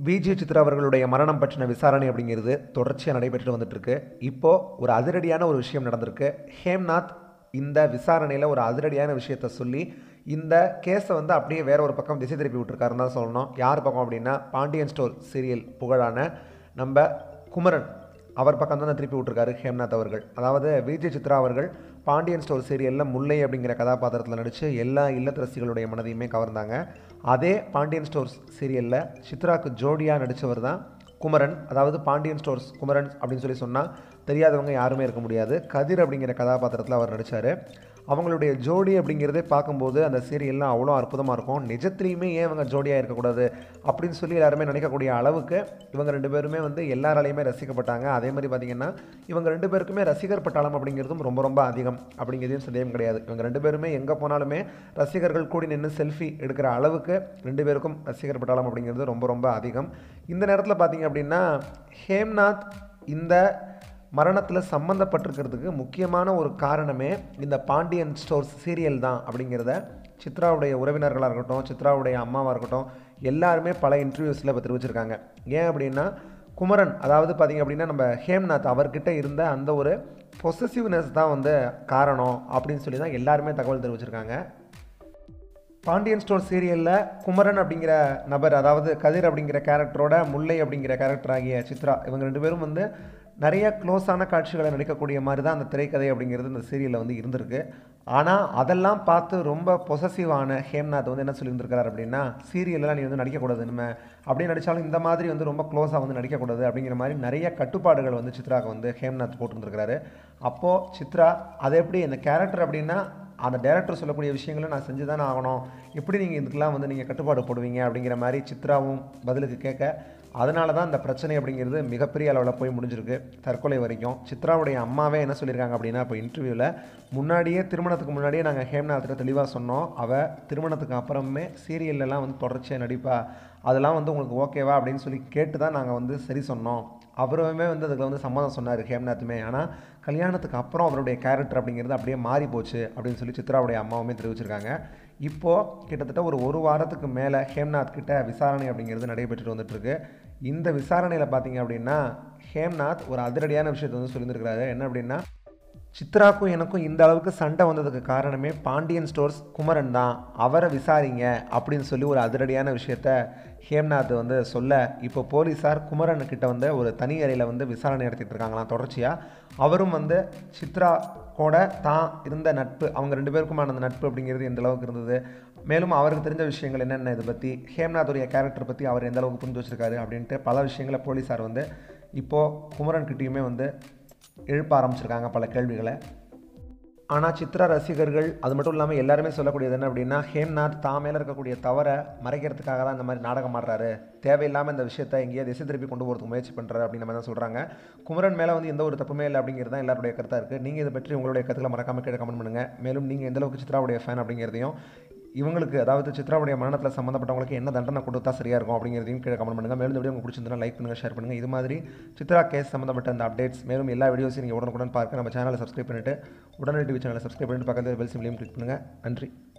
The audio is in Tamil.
விஜி சித்ரா அவர்களுடைய மரணம் பற்றின விசாரணை அப்படிங்கிறது தொடர்ச்சியாக நடைபெற்று வந்துட்டு இருக்கு இப்போ ஒரு அதிரடியான ஒரு விஷயம் நடந்திருக்கு ஹேம்நாத் இந்த விசாரணையில் ஒரு அதிரடியான விஷயத்த சொல்லி இந்த கேஸை வந்து அப்படியே வேற ஒரு பக்கம் திசை திருப்பி விட்டுருக்காருன்னு தான் சொல்லணும் யார் பக்கம் அப்படின்னா பாண்டியன் ஸ்டோர் சீரியல் புகழான நம்ம குமரன் அவர் பக்கம் தான் திருப்பி விட்டுருக்காரு ஹேம்நாத் அவர்கள் அதாவது விஜய் சித்ரா அவர்கள் பாண்டியன் ஸ்டோர் சீரியலில் முல்லை அப்படிங்கிற கதாபாத்திரத்தில் நடித்து எல்லா இல்லத்தரசிகளுடைய மனதையுமே கவர்ந்தாங்க அதே பாண்டியன் ஸ்டோர்ஸ் சீரியலில் சித்ராக்கு ஜோடியாக நடித்தவர் தான் குமரன் அதாவது பாண்டியன் ஸ்டோர்ஸ் குமரன் அப்படின்னு சொல்லி சொன்னால் தெரியாதவங்க யாருமே இருக்க முடியாது கதிர் அப்படிங்கிற கதாபாத்திரத்தில் அவர் நடித்தார் அவங்களுடைய ஜோடி அப்படிங்கிறதே பார்க்கும்போது அந்த சீரியல்லாம் அவ்வளோ அற்புதமாக இருக்கும் நிஜத்துலேயுமே ஏன் இவங்க ஜோடியாக இருக்கக்கூடாது அப்படின்னு சொல்லி எல்லாருமே நினைக்கக்கூடிய அளவுக்கு இவங்க ரெண்டு பேருமே வந்து எல்லாராலையுமே ரசிக்கப்பட்டாங்க அதே மாதிரி பார்த்திங்கன்னா இவங்க ரெண்டு பேருக்குமே ரசிகர் பட்டாளம் அப்படிங்கிறதும் ரொம்ப ரொம்ப அதிகம் அப்படிங்கிறதையும் சந்தேகம் கிடையாது இவங்க ரெண்டு பேருமே எங்கே போனாலுமே ரசிகர்கள் கூடி நின்று செல்ஃபி எடுக்கிற அளவுக்கு ரெண்டு பேருக்கும் ரசிகர் பட்டாளம் அப்படிங்கிறது ரொம்ப ரொம்ப அதிகம் இந்த நேரத்தில் பார்த்தீங்க அப்படின்னா ஹேம்நாத் இந்த மரணத்தில் சம்மந்தப்பட்டிருக்கிறதுக்கு முக்கியமான ஒரு காரணமே இந்த பாண்டியன் ஸ்டோர்ஸ் சீரியல் தான் அப்படிங்கிறத சித்ராவுடைய உறவினர்களாக இருக்கட்டும் சித்ராவுடைய அம்மாவாக இருக்கட்டும் எல்லாருமே பல இன்டர்வியூஸில் இப்போ தெரிவிச்சிருக்காங்க ஏன் அப்படின்னா குமரன் அதாவது பார்த்திங்க அப்படின்னா நம்ம ஹேம்நாத் அவர்கிட்ட இருந்த அந்த ஒரு பொசசிவ்னஸ் தான் வந்து காரணம் அப்படின்னு சொல்லி தான் எல்லாருமே தகவல் தெரிவிச்சிருக்காங்க பாண்டியன் ஸ்டோர் சீரியலில் குமரன் அப்படிங்கிற நபர் அதாவது கதிர் அப்படிங்கிற கேரக்டரோட முல்லை அப்படிங்கிற கேரக்டர் ஆகிய சித்ரா இவங்க ரெண்டு பேரும் வந்து நிறைய க்ளோஸான காட்சிகளை நடிக்கக்கூடிய மாதிரி தான் அந்த திரைக்கதை அப்படிங்கிறது இந்த சீரியலில் வந்து இருந்திருக்கு ஆனால் அதெல்லாம் பார்த்து ரொம்ப பொசசிவான ஹேம்நாத் வந்து என்ன சொல்லியிருந்திருக்காரு அப்படின்னா சீரியலெலாம் நீ வந்து நடிக்கக்கூடாது நம்ம அப்படி நடித்தாலும் இந்த மாதிரி வந்து ரொம்ப க்ளோஸாக வந்து நடிக்கக்கூடாது அப்படிங்கிற மாதிரி நிறைய கட்டுப்பாடுகள் வந்து சித்ராவுக்கு வந்து ஹேம்நாத் போட்டிருந்திருக்காரு அப்போது சித்ரா அதை எப்படி இந்த கேரக்டர் அப்படின்னா அந்த டேரக்டர் சொல்லக்கூடிய விஷயங்களை நான் செஞ்சு தானே ஆகணும் எப்படி நீங்கள் இதுக்கெல்லாம் வந்து நீங்கள் கட்டுப்பாடு போடுவீங்க அப்படிங்கிற மாதிரி சித்ராவும் பதிலுக்கு கேட்க அதனால தான் இந்த பிரச்சனை அப்படிங்கிறது மிகப்பெரிய அளவில் போய் முடிஞ்சிருக்கு தற்கொலை வரைக்கும் சித்ராவுடைய அம்மாவே என்ன சொல்லியிருக்காங்க அப்படின்னா இப்போ இன்டர்வியூவில் முன்னாடியே திருமணத்துக்கு முன்னாடியே நாங்கள் ஹேம்நாத்திட்ட தெளிவாக சொன்னோம் அவள் திருமணத்துக்கு அப்புறமே சீரியல்லலாம் வந்து தொடர்ச்சியாக நடிப்பா அதெல்லாம் வந்து உங்களுக்கு ஓகேவா அப்படின்னு சொல்லி கேட்டு தான் நாங்கள் வந்து சரி சொன்னோம் அவருமே வந்து அதுக்கு வந்து சம்மதம் சொன்னார் ஹேம்நாத்துமே ஆனால் கல்யாணத்துக்கு அப்புறம் அவருடைய கேரக்டர் அப்படிங்கிறது அப்படியே மாறி போச்சு அப்படின்னு சொல்லி சித்ராவுடைய அம்மாவுமே தெரிவிச்சிருக்காங்க இப்போது கிட்டத்தட்ட ஒரு ஒரு வாரத்துக்கு மேலே ஹேம்நாத் கிட்ட விசாரணை அப்படிங்கிறது நடைபெற்றுட்டு வந்துட்டுருக்கு இந்த விசாரணையில் பார்த்தீங்க அப்படின்னா ஹேம்நாத் ஒரு அதிரடியான விஷயத்தை வந்து சொல்லியிருக்கிறாரு என்ன அப்படின்னா சித்ராக்கும் எனக்கும் இந்த அளவுக்கு சண்டை வந்ததுக்கு காரணமே பாண்டியன் ஸ்டோர்ஸ் குமரன் தான் அவரை விசாரிங்க அப்படின்னு சொல்லி ஒரு அதிரடியான விஷயத்த ஹேம்நாத் வந்து சொல்ல இப்போ போலீஸார் குமரன் கிட்ட வந்து ஒரு தனி அறையில் வந்து விசாரணை நடத்திட்டு இருக்காங்களாம் தொடர்ச்சியாக அவரும் வந்து சித்ரா கூட தான் இருந்த நட்பு அவங்க ரெண்டு பேருக்குமான அந்த நட்பு அப்படிங்கிறது எந்த அளவுக்கு இருந்தது மேலும் அவருக்கு தெரிஞ்ச விஷயங்கள் என்னென்ன இதை பற்றி ஹேம்நாத்துடைய கேரக்டர் பற்றி அவர் எந்த அளவுக்கு புரிஞ்சு வச்சிருக்காரு அப்படின்ட்டு பல விஷயங்களை போலீஸார் வந்து இப்போது குமரன் கிட்டேயுமே வந்து எழுப்ப ஆரம்பிச்சிருக்காங்க பல கேள்விகளை ஆனால் சித்ரா ரசிகர்கள் அது மட்டும் இல்லாமல் எல்லாருமே சொல்லக்கூடியது என்ன அப்படின்னா ஹேம்நாத் தான் மேலே இருக்கக்கூடிய தவறை மறைக்கிறதுக்காக தான் இந்த மாதிரி நாடகம் ஆடுறாரு தேவையில்லாமல் இந்த விஷயத்தை எங்கேயோ திசை திருப்பி கொண்டு போகிறதுக்கு முயற்சி பண்ணுறாரு அப்படின்ற மாதிரி தான் சொல்கிறாங்க குமரன் மேலே வந்து எந்த ஒரு தப்புமே இல்லை அப்படிங்கிறது தான் எல்லாருடைய கருத்தாக இருக்குது நீங்கள் இதை பற்றி உங்களுடைய கருத்துக்களை மறக்காம கீழே கமெண்ட் பண்ணுங்கள் மேலும் நீங்கள் எந்த அளவுக்கு சித்ராவுடைய ஃபேன் அப்படிங்கிறதையும் இவங்களுக்கு அதாவது சித்ராவுடைய மரணத்தில் சம்மந்தப்பட்டவங்களுக்கு என்ன தண்டனை கொடுத்தா சரியாக இருக்கும் அப்படிங்கிறதையும் கீழே கமெண்ட் பண்ணுங்கள் மேலும் இந்த வீடியோ உங்களுக்கு பிடிச்சிருந்தா லைக் பண்ணுங்கள் ஷேர் பண்ணுங்கள் இது மாதிரி சித்ரா கேஸ் சம்மந்தப்பட்ட அந்த அப்டேட்ஸ் மேலும் எல்லா வீடியோஸையும் நீங்கள் உடனுக்குடன் பார்க்க நம்ம சேனலை சப்ஸ்கிரைப் பண்ணிவிட்டு உடனடி டிவி சேனலை சப்ஸ்கிரைப் பண்ணிட்டு பக்கத்தில் பெல் சிம்லையும் கிளிக் பண்ணுங்கள் நன்றி